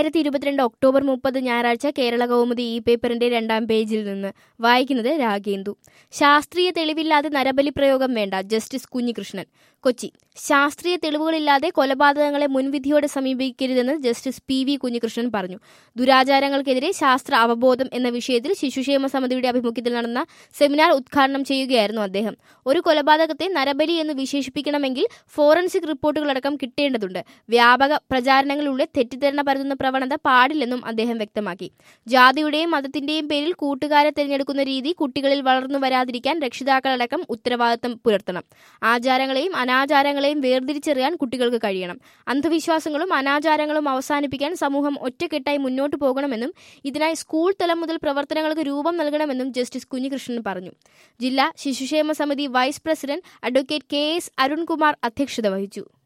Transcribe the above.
രണ്ടായിരത്തി ഇരുപത്തിരണ്ട് ഒക്ടോബർ മുപ്പത് ഞായറാഴ്ച കേരള കൗമുദി ഈ പേപ്പറിന്റെ രണ്ടാം പേജിൽ നിന്ന് വായിക്കുന്നത് രാഗേന്ദു ശാസ്ത്രീയ തെളിവില്ലാതെ നരബലി പ്രയോഗം വേണ്ട ജസ്റ്റിസ് കുഞ്ഞികൃഷ്ണൻ കൊച്ചി ശാസ്ത്രീയ തെളിവുകളില്ലാതെ കൊലപാതകങ്ങളെ മുൻവിധിയോടെ സമീപിക്കരുതെന്ന് ജസ്റ്റിസ് പി വി കുഞ്ഞികൃഷ്ണൻ പറഞ്ഞു ദുരാചാരങ്ങൾക്കെതിരെ ശാസ്ത്ര അവബോധം എന്ന വിഷയത്തിൽ ശിശുക്ഷേമ സമിതിയുടെ ആഭിമുഖ്യത്തിൽ നടന്ന സെമിനാർ ഉദ്ഘാടനം ചെയ്യുകയായിരുന്നു അദ്ദേഹം ഒരു കൊലപാതകത്തെ നരബലി എന്ന് വിശേഷിപ്പിക്കണമെങ്കിൽ ഫോറൻസിക് റിപ്പോർട്ടുകളടക്കം കിട്ടേണ്ടതുണ്ട് വ്യാപക പ്രചാരണങ്ങളിലൂടെ തെറ്റിദ്ധാരണ പരത്തുന്ന പ്രവണത പാടില്ലെന്നും അദ്ദേഹം വ്യക്തമാക്കി ജാതിയുടെയും മതത്തിന്റെയും പേരിൽ കൂട്ടുകാരെ തിരഞ്ഞെടുക്കുന്ന രീതി കുട്ടികളിൽ വളർന്നു വരാതിരിക്കാൻ രക്ഷിതാക്കളടക്കം ഉത്തരവാദിത്തം പുലർത്തണം ആചാരങ്ങളെയും അനാചാരങ്ങളെയും വേർതിരിച്ചറിയാൻ കുട്ടികൾക്ക് കഴിയണം അന്ധവിശ്വാസങ്ങളും അനാചാരങ്ങളും അവസാനിപ്പിക്കാൻ സമൂഹം ഒറ്റക്കെട്ടായി മുന്നോട്ടു പോകണമെന്നും ഇതിനായി സ്കൂൾ തലം മുതൽ പ്രവർത്തനങ്ങൾക്ക് രൂപം നൽകണമെന്നും ജസ്റ്റിസ് കുഞ്ഞികൃഷ്ണൻ പറഞ്ഞു ജില്ലാ ശിശുക്ഷേമ സമിതി vice president advocate K S Arunkumar അധ്യക്ഷത വഹിച്ചു